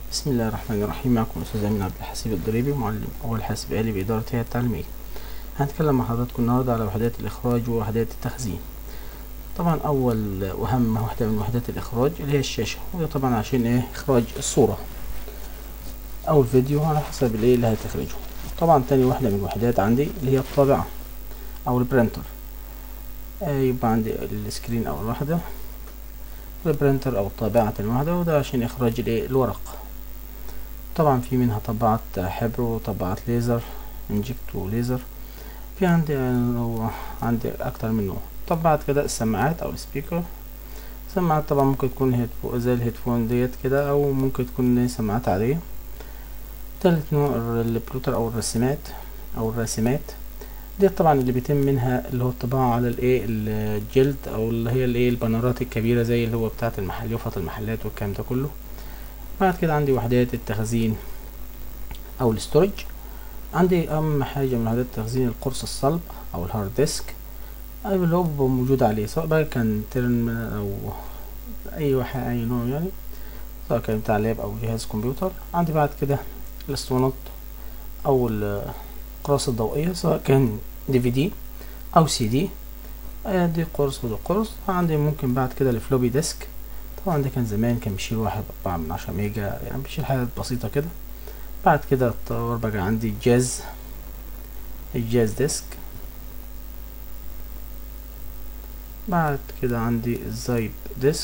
بسم الله الرحمن الرحيم معكم أستاذ أمين عبد الحسيب الضريبي معلم أول حاسب آلي بإدارة هيئة التعليمية هنتكلم مع حضراتكم النهاردة على وحدات الإخراج ووحدات التخزين طبعا أول وأهم وحدة من وحدات الإخراج اللي هي الشاشة وده طبعا عشان إيه إخراج الصورة أو الفيديو على حسب الإيه اللي هتخرجه طبعا تاني واحدة من الوحدات عندي اللي هي الطابعة أو البرينتر آه يبقى عندي السكرين أو الوحدة البرينتر أو الطابعة الواحدة وده عشان إخراج الإيه الورق طبعا في منها طباعة حبر وطباعة ليزر انجكت وليزر في عندي عندي اكتر من نوع طبعت كده السماعات او السبيكر سماعات طبعا ممكن تكون هيدفون زي الهيدفون ديت كده او ممكن تكون سماعات عادية تالت نوع البلوتر او الرسمات او الراسمات ديت طبعا اللي بيتم منها اللي هو الطباعة على الايه الجلد او اللي هي الايه البنرات الكبيرة زي اللي هو بتاعة المحل يفط المحلات والكلام ده كله بعد كده عندي وحدات التخزين او الاستورج عندي اهم حاجه من وحدات التخزين القرص الصلب او الهارد ديسك اللي هو بيبقى موجود عليه سواء بقى كان ترن او اي واحد اي نوع يعني سواء كان بتاع لاب او جهاز كمبيوتر عندي بعد كده الاسطوانات او الاقراص الضوئيه سواء كان دي في دي او سي دي دي قرص وده قرص عندي ممكن بعد كده الفلوبي ديسك طبعا ده كان زمان كان بيشيل واحد أربعة من عشرة ميجا يعني بيشيل حاجات بسيطة كده بعد كده اتطور بقى عندي الجاز الجاز ديسك بعد كده عندي الزايب ديسك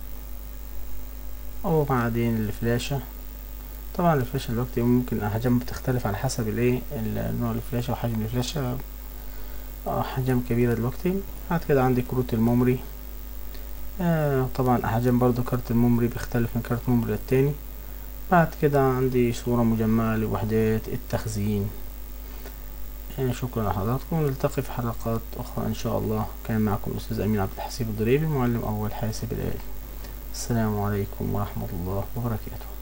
وبعدين الفلاشة طبعا الفلاشة دلوقتي ممكن أحجام بتختلف على حسب الايه نوع الفلاشة وحجم الفلاشة أحجام كبيرة دلوقتي بعد كده عندي كروت الميموري آه طبعا احجام برضو كارت الميموري بيختلف من كارت ميموري للتاني بعد كده عندي صورة مجمعة لوحدات التخزين آه شكرا لحضراتكم نلتقي في حلقات اخرى ان شاء الله كان معكم الاستاذ امين عبد الحسيب الضريبي معلم اول حاسب الالي السلام عليكم ورحمة الله وبركاته